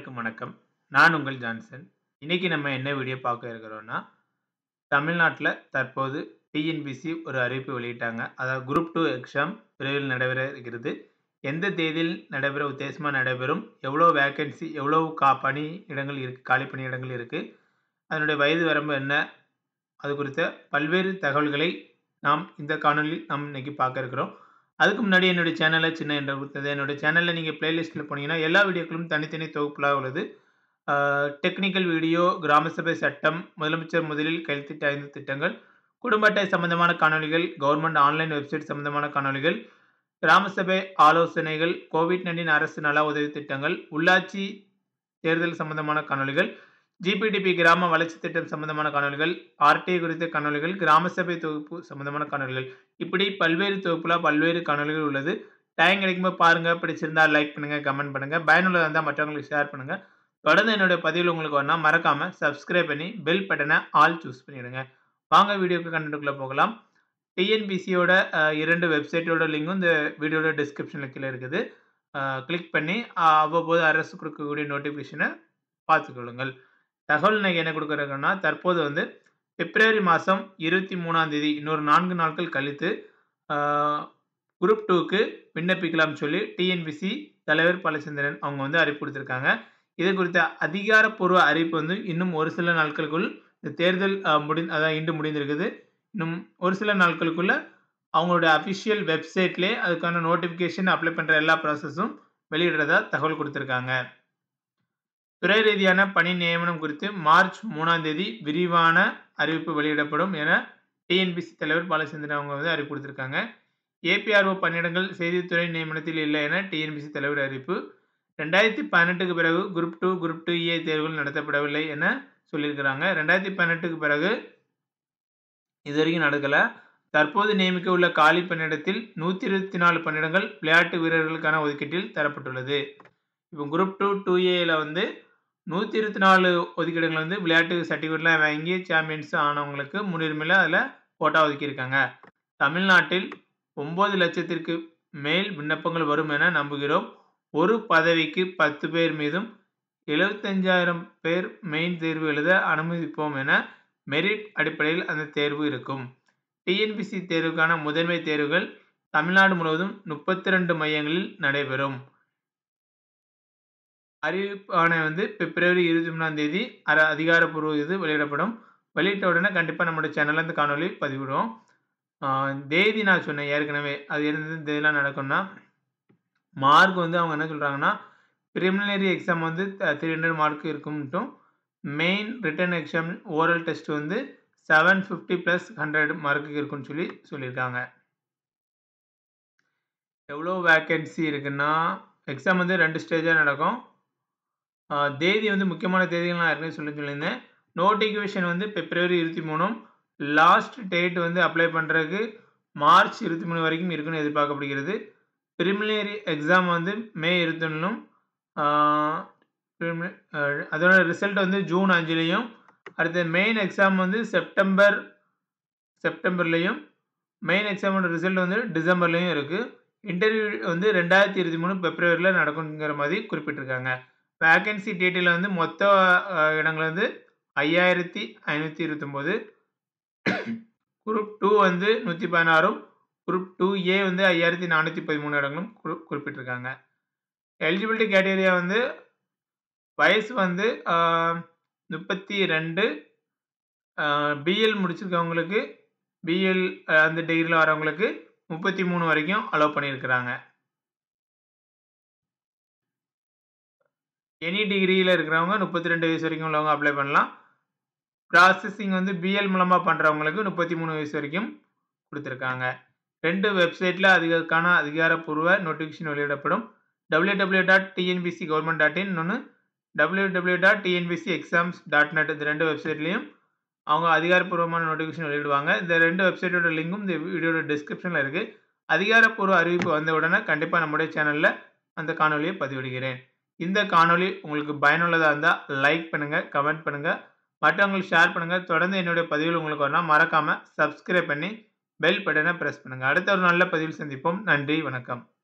அனைவருக்கும் வணக்கம். நான் உங்கள் ஜான்சன். இன்னைக்கு நம்ம என்ன வீடியோ பார்க்க இருக்கிறோம்னா, தமிழ்நாட்ல தற்போது டிஎன்பிஎஸ்சி ஒரு அறிவிப்பு வெளியிட்டாங்க. அதாவது குரூப் 2 எக்ஸாம் விரைவில் நடைபெற இருக்கிறது. எந்த தேதியில் நடைபெற உத்தேசமா நடைபெறும்? எவ்வளோ வேக்கன்சி எவ்வளவு கா பணி இடங்கள் இருக்கு காலி பணியிடங்கள் இருக்கு? அதனுடைய வயது வரம்பு என்ன? அது குறித்த பல்வேறு தகவல்களை நாம் இந்த காணொளியில் நாம் இன்னைக்கு பார்க்க இருக்கிறோம். அதுக்கு முன்னாடி என்னுடைய சேனல சின்ன இன்ட்ரோ குடுத்தது. என்னுடைய சேனல்ல நீங்க பிளேலிஸ்ட்ல போனீங்கன்னா, எல்லா வீடியோக்களும் தனித்தனி தொகுப்புலா உள்ளது. ஆ டெக்னிக்கல் வீடியோ, கிராம சபை சட்டம், முதலமைச்சர் முதலில் கையெழுத்திட்ட 5 திட்டங்கள், குடும்ப அட்டை சம்பந்தமான காணொளிகள், கவர்ன்மெண்ட் ஆன்லைன் வெப்சைட் சம்பந்தமான காணொளிகள், கிராம சபை ஆலோசனைகள், கோவிட்-19 அரசு நல உதவி திட்டங்கள், உள்ளாட்சி தேர்தல் சம்பந்தமான காணொளிகள், ஜிபிடிபி கிராம வளர்ச்சி திட்டம் சம்பந்தமான காணொளிகள், ஆர்டிஐ குறித்த காணொளிகள், கிராம சபை தொகுப்பு சம்பந்தமான காணொளிகள், இப்படி பல்வேறு தொகுப்புல பல்வேறு காணொளிகள் உள்ளது. டைம் கிடைக்கும்போது பாருங்க. பிடிச்சிருந்தா லைக் பண்ணுங்க, கமெண்ட் பண்ணுங்க. பயனுள்ளதா இருந்தா மற்றவங்களுக்கு ஷேர் பண்ணுங்க. தொடர்ந்து என்னுடைய பதிவுகள் உங்களுக்கு வரணும்னா மறக்காம சப்ஸ்கிரைப் பண்ணி பெல் பட்டன ஆல் சூஸ் பண்ணிடுங்க. வாங்க வீடியோக்கு கன்டென்ட்க்குள்ள போகலாம். டிஎன்பிஎஸ்சியோட அ 2 வெப்சைட்டோட லிங்க்கும் இந்த வீடியோட டிஸ்கிரிப்ஷன்ல கீழ இருக்குது. அ கிளிக் பண்ணி அ அவ்வப்போது அரசு கொடுக்கக்கூடிய நோட்டிஃபிகேஷன பார்த்துக் கொள்ளுங்கள். தகவல் இன்னைக்கு என்ன குடுக்க இருக்கேன்னா, தற்போது வந்து பிப்ரவரி மாசம் 23ஆம் தேதி இன்னொரு 4 நாட்கள் கழித்து ஆ குரூப் 2க்கு விண்ணப்பிக்கலாம்னு சொல்லி டிஎன்பிஎஸ்சி தலைவர் பாலச்சந்திரன் அவங்க வந்து அறிவிப்பு குடுத்திருக்காங்க. இது குறித்த அதிகாரப்பூர்வ அறிவிப்பு வந்து இன்னும் ஒரு சில நாட்களுக்குள் இந்த தேர்தல் அ முடி அதாவது இன்று முடிந்திருக்குது. இன்னும் ஒரு சில நாட்களுக்குள்ள அவங்களுடைய அபிஷியல் வெப்சைட்லயே அதுக்கான நோட்டிஃபிகேஷன் அப்ளை பண்ற எல்லா ப்ராசஸும் வெளியிடுறதா தகவல் குடுத்திருக்காங்க. துறை ரீதியான பணி நியமனம் குறித்து மார்ச் 3ஆம் தேதி விரிவான அறிவிப்பு வெளியிடப்படும் என டிஎன்பிஎஸ்சி தலைவர் பாலச்சந்திரன் அவங்க வந்து அறிவிப்பு குடுத்திருக்காங்க. ஏபிஆர்ஓ பணியிடங்கள் செய்தித்துறை நியமனத்தில் இல்லை என டிஎன்பிஎஸ்சி தலைவர் அறிவிப்பு. 2018க்கு பிறகு குரூப் 2, குரூப் 2ஏ தேர்வுகள் நடத்தப்படவில்லை என சொல்லியிருக்கிறாங்க. 2018க்கு பிறகு இதுவரைக்கும் நடக்கல. தற்போது நியமிக்க உள்ள காலி பணியிடத்தில் 124 பணியிடங்கள் விளையாட்டு வீரர்களுக்கான ஒதுக்கீட்டில் தரப்பட்டுள்ளது. இப்போ குரூப் 2, 2ஏல வந்து 124 ஒதுக்கீடுகள் வந்து விளையாட்டு சர்டிபிகேட்லாம் வாங்கி சாம்பியன்ஸ் ஆனவங்களுக்கு முன்னுரிமையில அதுல கோட்டா ஒதுக்கியிருக்காங்க. தமிழ்நாட்டில் 9 லட்சத்திற்கு மேல் விண்ணப்பங்கள் வரும் என நம்புகிறோம். ஒரு பதவிக்கு 10 பேர் மீதும் 75,000 பேர் மெயின் தேர்வு எழுத அனுமதிப்போம் என மெரிட் அடிப்படையில் அந்த தேர்வு இருக்கும். டிஎன்பிஎஸ்சி தேர்வுக்கான முதன்மை தேர்வுகள் தமிழ்நாடு முழுவதும் 32 மையங்களில் நடைபெறும். அறிவிப்பாணை வந்து பிப்ரவரி 23ஆம் தேதி அர அதிகாரப்பூர்வ இது வெளியிடப்படும். வெளியிட்ட உடனே கண்டிப்பா நம்முடைய சேனல்ல இந்த காணொளி பதிவிடுவோம். ஆ தேதி நான் சொன்னேன் ஏற்கனவே. அது எந்த தேதிலாம் நடக்கும்னா, மார்க் வந்து அவங்க என்ன சொல்றாங்கன்னா, பிரிலிமினரி எக்ஸாம் வந்து த 300 மார்க் இருக்கும்ன்ட்டும், main written exam oral test வந்து 750 பிளஸ் 100 மார்க்குக்கு இருக்கும்னு சொல்லி சொல்லியிருக்காங்க. எவ்வளோ வேக்கன்சி இருக்குன்னா, எக்ஸாம் வந்து 2 ஸ்டேஜா நடக்கும். ஆ தேதி வந்து முக்கியமான தேதிகள் நான் ஏற்கனவே சொல்லி சொல்லியிருந்தேன். நோட்டிஃபிகேஷன் வந்து பிப்ரவரி 23ம் லாஸ்ட் டேட் வந்து அப்ளை பண்றதுக்கு மார்ச் 23 வரைக்கும் இருக்குன்னு எதிர்பார்க்கப்படுகிறது. பிரிலிமினரி எக்ஸாம் வந்து மே 21லும் ஆ பிரிலிமி அ அதோட ரிசல்ட் வந்து ஜூன் 5லயும், அடுத்து மெயின் எக்ஸாம் வந்து செப்டம்பர் செப்டம்பர்லயும், மெயின் எக்ஸாமோட ரிசல்ட் வந்து டிசம்பர்லயும் இருக்கு. இன்டர்வியூ வந்து 2023 பிப்ரவரில நடக்கும்ங்கிற மாரி குறிப்பிட்டிருக்காங்க. வேக்கன்சி டீட்டெயில் வந்து மொத்த அ இடங்கள் வந்து 5,529 குரூப் 2 வந்து 116ம், குரூப் 2ஏ வந்து 5,413 இடங்களும் குறி குறிப்பிட்டிருக்காங்க. எலிஜிபிலிட்டி கிரைட்டீரியா வந்து வயசு வந்து ஆ 32 ஆ பிஎல் முடிச்சிருக்கவங்களுக்கு, பிஎல் அந்த டிகிரில வரவங்களுக்கு 33 வரைக்கும் அலோவ் பண்ணியிருக்கிறாங்க. எனி டிகிரில இருக்கிறவங்க 32 வயசு வரைக்கும் உள்ளவங்க அப்ளை பண்ணலாம். ப்ராசஸிங் வந்து பிஎல் மூலமா பண்றவங்களுக்கு 33 வயசு வரைக்கும் குடுத்திருக்காங்க. 2 வெப்சைட்ல அதுக்கான அதிகாரப்பூர்வ நோட்டிஃபிகேஷன் வெளியிடப்படும். www.tnbscgovernment.in இன்னொன்னு www.tnbscexams.net இந்த 2 வெப்சைட்லயும் அவங்க அதிகாரப்பூர்வமான நோட்டிஃபிகேஷன் வெளியிடுவாங்க. இந்த 2 வெப்சைட்டோட லிங்க்கும் இந்த வீடியோட டிஸ்கிரிப்ஷன்ல இருக்கு. அதிகாரப்பூர்வ அறிவிப்பு வந்த உடனே கண்டிப்பா நம்முடைய சேனல்ல அந்த காணொளிய பதிவிடுகிறேன். இந்த காணொளி உங்களுக்கு பயனுள்ளதா இருந்தா லைக் பண்ணுங்க, கமெண்ட் பண்ணுங்க, மற்றவங்களுக்கு ஷேர் பண்ணுங்க. தொடர்ந்து என்னுடைய பதிவுகள் உங்களுக்கு வரணும்னா மறக்காம சப்ஸ்கிரைப் பண்ணி பெல் பட்டன பிரஸ் பண்ணுங்க. அடுத்த ஒரு நல்ல பதிவில் சந்திப்போம். நன்றி, வணக்கம்.